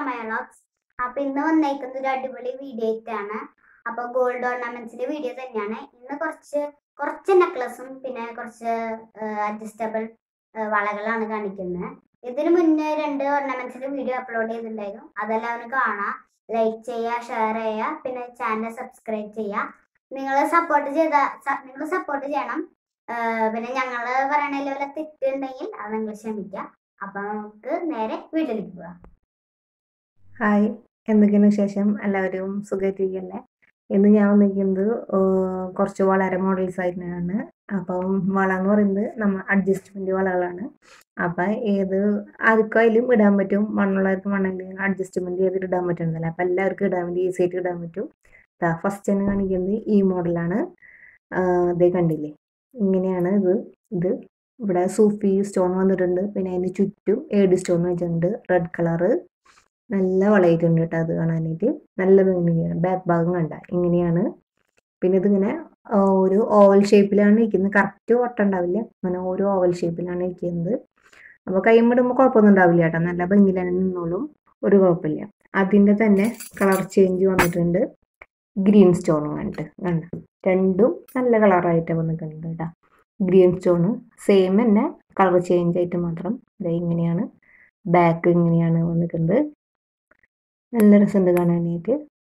സമയലോക്സ് അപ്പൊ ഇന്ന് വന്നേക്കുന്നത് ഒരു അടിപൊളി വീഡിയോ ആയിട്ടാണ് അപ്പൊ ഗോൾഡ് ഓർണമെന്റ്സിന്റെ വീഡിയോ തന്നെയാണ് ഇന്ന് കുറച്ച് കുറച്ച് നെക്ലസും പിന്നെ കുറച്ച് അഡ്ജസ്റ്റബിൾ വളകളാണ് കാണിക്കുന്നത് ഇതിനു മുന്നേ രണ്ട് ഓർണമെന്റ്സിന്റെ വീഡിയോ അപ്ലോഡ് ചെയ്തിട്ടുണ്ടായിരുന്നു അതെല്ലാവരും കാണാം ലൈക്ക് ചെയ്യുക ഷെയർ ചെയ്യുക പിന്നെ ചാനൽ സബ്സ്ക്രൈബ് ചെയ്യുക നിങ്ങൾ സപ്പോർട്ട് ചെയ്ത നിങ്ങൾ സപ്പോർട്ട് ചെയ്യണം ആഹ് പിന്നെ ഞങ്ങള് പറയണതിൽ വല്ല തെറ്റുണ്ടെങ്കിൽ അത് നിങ്ങൾ ക്ഷമിക്കുക അപ്പൊ നമുക്ക് നേരെ വീട്ടിലേക്ക് പോവാം ഹായ് എന്തൊക്കെയാണ് വിശേഷം എല്ലാവരും സുഖമായിട്ടിരിക്കല്ലേ ഇന്ന് ഞാൻ വന്നിരിക്കുന്നത് ഏർ കുറച്ച് വളരെ മോഡൽസ് ആയിട്ടാണ് അപ്പം വള എന്ന് പറയുന്നത് നമ്മൾ അഡ്ജസ്റ്റ്മെൻറ്റ് വളകളാണ് അപ്പം ഏത് ആർക്കായാലും ഇടാൻ പറ്റും മണ്ണുള്ളവർക്ക് മണ്ണിൽ അഡ്ജസ്റ്റ്മെൻറ്റ് ചെയ്തിട്ട് ഇടാൻ പറ്റുന്നതല്ല അപ്പം എല്ലാവർക്കും ഇടാൻ വേണ്ടി ഈസി ആയിട്ട് ഇടാൻ പറ്റും ഫസ്റ്റ് തന്നെ കാണിക്കുന്നത് ഈ മോഡലാണ് ഇതേ കണ്ടില്ലേ ഇങ്ങനെയാണ് ഇത് ഇത് ഇവിടെ സൂഫി സ്റ്റോൺ വന്നിട്ടുണ്ട് പിന്നെ അതിന് ചുറ്റും ഏഡ് സ്റ്റോൺ വെച്ചിട്ടുണ്ട് റെഡ് കളറ് നല്ല വളയിട്ടുണ്ട് കേട്ടോ അത് കാണാനായിട്ട് നല്ല ഭംഗിയാണ് ബാക്ക് ഭാഗം കണ്ട ഇങ്ങനെയാണ് പിന്നെ ഇതിങ്ങനെ ആ, ഒരു ഓവൽ ഷേപ്പിലാണ് ഇരിക്കുന്നത് കറക്റ്റ് വട്ടം ഉണ്ടാവില്ല അങ്ങനെ ഒരു ഓവൽ ഷേപ്പിലാണ് ഇരിക്കുന്നത് അപ്പോൾ കൈമിടുമ്പോൾ കുഴപ്പമൊന്നും ഉണ്ടാവില്ല കേട്ടോ നല്ല ഭംഗിയിൽ തന്നെ നിന്നോളും ഒരു കുഴപ്പമില്ല അതിൻ്റെ തന്നെ കളർ ചേഞ്ച് വന്നിട്ടുണ്ട് ഗ്രീൻ സ്റ്റോണും കണ്ടിട്ട് കണ്ട രണ്ടും നല്ല കളറായിട്ട് വന്നിട്ടുണ്ട് കേട്ടോ ഗ്രീൻ സ്റ്റോണ് സെയിം തന്നെ കളർ ചേഞ്ച് ആയിട്ട് മാത്രം ഇതാ ഇങ്ങനെയാണ് ബാക്ക് ഇങ്ങനെയാണ് വന്നിട്ടുണ്ട് നല്ല രസമുണ്ട് കാണാനായിട്ട്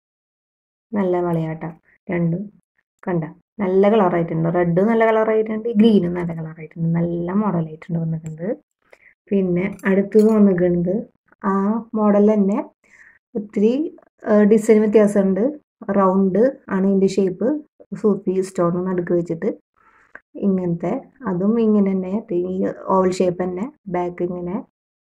നല്ല വളയാട്ട രണ്ടും കണ്ട നല്ല കളറായിട്ടുണ്ട് റെഡ് നല്ല കളറായിട്ടുണ്ട് ഗ്രീനും നല്ല കളറായിട്ടുണ്ട് നല്ല മോഡലായിട്ടുണ്ട് വന്നിട്ടുണ്ട് പിന്നെ അടുത്തത് വന്നിട്ടുണ്ട് ആ മോഡൽ തന്നെ ഒത്തിരി ഡിസൈൻ വ്യത്യാസമുണ്ട് റൗണ്ട് ആണ് ഇതിൻ്റെ ഷേപ്പ് സൂഫി സ്റ്റോൺ നടുക്ക് വെച്ചിട്ട് ഇങ്ങനത്തെ അതും ഇങ്ങനെ തന്നെ ഈ ഓവൽ ഷേപ്പ് തന്നെ ബാക്ക് ഇങ്ങനെ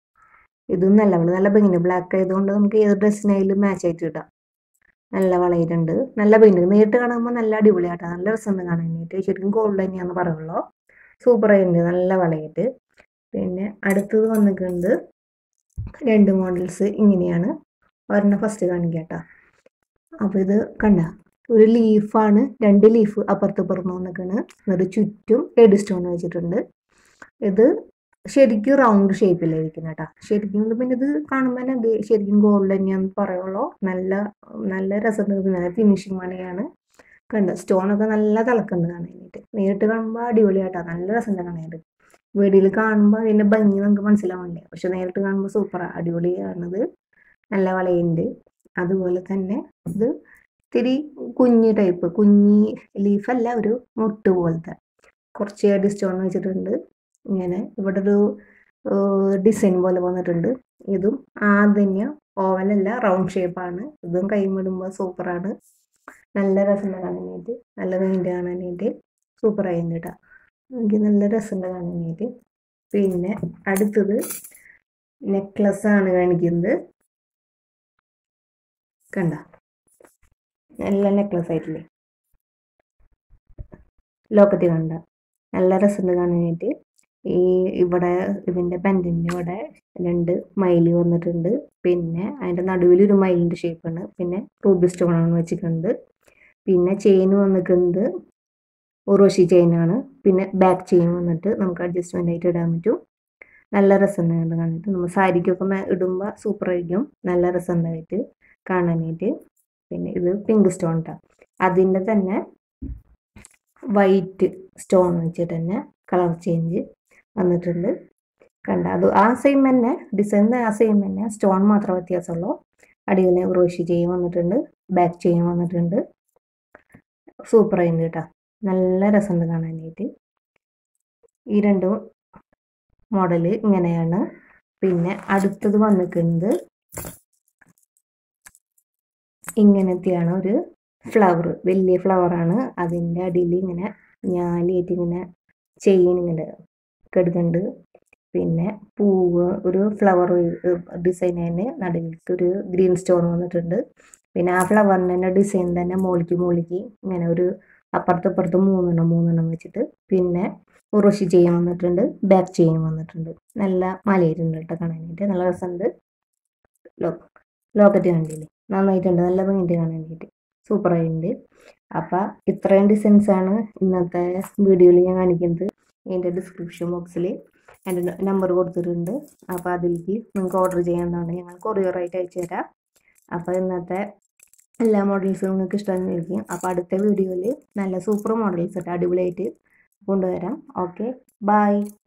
ഇതും നല്ല വള നല്ല ഭംഗിയുണ്ട് ബ്ലാക്ക് ആയതുകൊണ്ട് നമുക്ക് ഏത് ഡ്രസ്സിനായാലും മാച്ച് ആയിട്ട് ഇടാം നല്ല വളയിട്ടുണ്ട് നല്ല ഭംഗിയുണ്ട് നേരിട്ട് കാണുമ്പോൾ നല്ല അടിപൊളിയാട്ടോ നല്ല രസമുണ്ട് കാണാനായിട്ട് ശരിക്കും ഗോൾഡ് തന്നെയാന്ന് പറയുള്ളൂ സൂപ്പർ ആയിട്ടുണ്ട് നല്ല വളയിട്ട് പിന്നെ അടുത്തത് വന്നിട്ടുണ്ട് രണ്ട് മോഡൽസ് ഇങ്ങനെയാണ് ഒരെണ്ണം ഫസ്റ്റ് കാണിക്കാം കേട്ടോ അപ്പോൾ ഇത് കണ്ട ഒരു ലീഫാണ് രണ്ട് ലീഫ് അപ്പുറത്ത് ഇപ്പുറത്ത് വന്നിക്കാണ് എന്നിട്ട് ചുറ്റും എഡ് സ്റ്റോൺ വെച്ചിട്ടുണ്ട് ഇത് ശരിക്കും റൗണ്ട് ഷേപ്പിലായിരിക്കും കേട്ടോ ശരിക്കും ഇത് പിന്നെ ഇത് കാണുമ്പോൾ തന്നെ ഇത് ശരിക്കും ഗോൾഡ് തന്നെയാന്ന് പറയുള്ളൂ നല്ല നല്ല രസം നല്ല ഫിനിഷിങ് പണിയാണ് കണ്ട സ്റ്റോണൊക്കെ നല്ല തിളക്കുന്നുണ്ട് കാണാനായിട്ട് നേരിട്ട് കാണുമ്പോൾ അടിപൊളിയാട്ടോ നല്ല രസം കാണാനായിട്ട് വീഡിയോയിൽ കാണുമ്പോൾ അതിൻ്റെ ഭംഗി നമുക്ക് മനസ്സിലാവില്ല പക്ഷെ നേരിട്ട് കാണുമ്പോൾ സൂപ്പറാണ് അടിപൊളിയാണത് നല്ല വളയുണ്ട് അതുപോലെ തന്നെ ഇത് ഇത്തിരി കുഞ്ഞ് ടൈപ്പ് കുഞ്ഞി ലീഫല്ല ഒരു മുട്ട് പോലത്തെ കുറച്ച് അടി സ്റ്റോൺ വെച്ചിട്ടുണ്ട് ഇങ്ങനെ ഇവിടെ ഒരു ഡിസൈൻ പോലെ വന്നിട്ടുണ്ട് ഇതും ആ തന്നെ ഓവലല്ല റൗണ്ട് ഷേപ്പാണ് ഇതും കൈമിടുമ്പോൾ സൂപ്പറാണ് നല്ല രസമുണ്ട് കാണാനായിട്ട് നല്ല നീണ്ട് കാണാനായിട്ട് സൂപ്പറായിട്ടുണ്ട് കേട്ടോ എനിക്ക് നല്ല രസമുണ്ട് കാണാനായിട്ട് പിന്നെ അടുത്തത് നെക്ലസ് ആണ് കാണിക്കുന്നത് കണ്ട നല്ല നെക്ലസ് ആയിട്ടില്ലേ ലോക്കറ്റ് കണ്ട നല്ല രസമുണ്ട് കാണാനായിട്ട് ഈ ഇവിടെ ഇതിൻ്റെ പെൻറ്റിൻ്റെ ഇവിടെ രണ്ട് മയിൽ വന്നിട്ടുണ്ട് പിന്നെ അതിൻ്റെ നടുവിൽ ഒരു മയിലിൻ്റെ ഷേപ്പാണ് പിന്നെ റൂബി സ്റ്റോൺ ആണ് വെച്ചിട്ടുണ്ട് പിന്നെ ചെയിൻ വന്നിട്ടുണ്ട് ഉറോഷി ചെയിനാണ് പിന്നെ ബാക്ക് ചെയിൻ വന്നിട്ട് നമുക്ക് അഡ്ജസ്റ്റ്മെൻ്റ് ആയിട്ട് ഇടാൻ പറ്റും നല്ല രസമുണ്ട് കാണിട്ട് നമ്മൾ സാരിക്കൊക്കെ മേ- ഇടുമ്പോൾ സൂപ്പർ ആയിരിക്കും നല്ല രസമുണ്ടായിട്ട് കാണാനായിട്ട് പിന്നെ ഇത് പിങ്ക് സ്റ്റോൺ ട്ടാ അതിൻ്റെ തന്നെ വൈറ്റ് സ്റ്റോൺ വെച്ചിട്ട് തന്നെ കളർ ചേഞ്ച് വന്നിട്ടുണ്ട് കണ്ട അത് ആ സെയിം തന്നെ ഡിസൈൻ ആ സെയിം തന്നെ സ്റ്റോൺ മാത്രം വ്യത്യാസമുള്ളൂ അടിയിൽ ഉറോഷി ചെയിൻ വന്നിട്ടുണ്ട് ബാക്ക് ചെയിൻ വന്നിട്ടുണ്ട് സൂപ്പർ ആയിട്ടുണ്ട് കേട്ടോ നല്ല രസമുണ്ട് കാണാനായിട്ട് ഈ രണ്ട് മോഡൽ ഇങ്ങനെയാണ് പിന്നെ അടുത്തത് വന്നിട്ടുണ്ട് ഇങ്ങനത്തെയാണ് ഒരു ഫ്ലവർ വലിയ ഫ്ലവറാണ് അതിൻ്റെ അടിയിൽ ഇങ്ങനെ ഞാലിയായിട്ട് ഇങ്ങനെ ചെയിൻ ഇങ്ങനെ കിടക്കുന്നുണ്ട് പിന്നെ പൂവ് ഒരു ഫ്ലവർ ഡിസൈൻ തന്നെ നടുവിലേക്ക് ഒരു ഗ്രീൻ സ്റ്റോൺ വന്നിട്ടുണ്ട് പിന്നെ ആ ഫ്ലവറിൻ്റെ തന്നെ ഡിസൈൻ തന്നെ മോളിക്ക് മോളിക്ക് ഇങ്ങനെ ഒരു അപ്പുറത്ത് ഇപ്പുറത്ത് മൂന്നെണ്ണം മൂന്നെണ്ണം വെച്ചിട്ട് പിന്നെ ഉറോഷി ചെയിൻ വന്നിട്ടുണ്ട് ബാക്ക് ചെയിൻ വന്നിട്ടുണ്ട് നല്ല മലയിട്ടുണ്ട് കേട്ടോ കാണാനായിട്ട് നല്ല രസമുണ്ട് ലോ ലോക്കറ്റ് കണ്ടില്ലേ നന്നായിട്ടുണ്ട് നല്ല ഭംഗിയുണ്ട് കാണാനായിട്ട് സൂപ്പറായിട്ടുണ്ട് അപ്പം ഇത്രയും ഡിസൈൻസ് ആണ് ഇന്നത്തെ വീഡിയോയിൽ ഞാൻ കാണിക്കുന്നത് ഇതിൻ്റെ ഡിസ്ക്രിപ്ഷൻ ബോക്സിൽ എൻ്റെ നമ്പർ കൊടുത്തിട്ടുണ്ട് അപ്പോൾ അതിലേക്ക് നിങ്ങൾക്ക് ഓർഡർ ചെയ്യാവുന്നതാണ് ഞങ്ങൾ കൊറിയറായിട്ട് അയച്ചു തരാം അപ്പോൾ ഇന്നത്തെ എല്ലാ മോഡൽസും നിങ്ങൾക്ക് ഇഷ്ടമായിരിക്കും അപ്പോൾ അടുത്ത വീഡിയോയിൽ നല്ല സൂപ്പർ മോഡൽസ് ഇട്ട് അടിപൊളിയായിട്ട് കൊണ്ടുവരാം ഓക്കെ ബൈ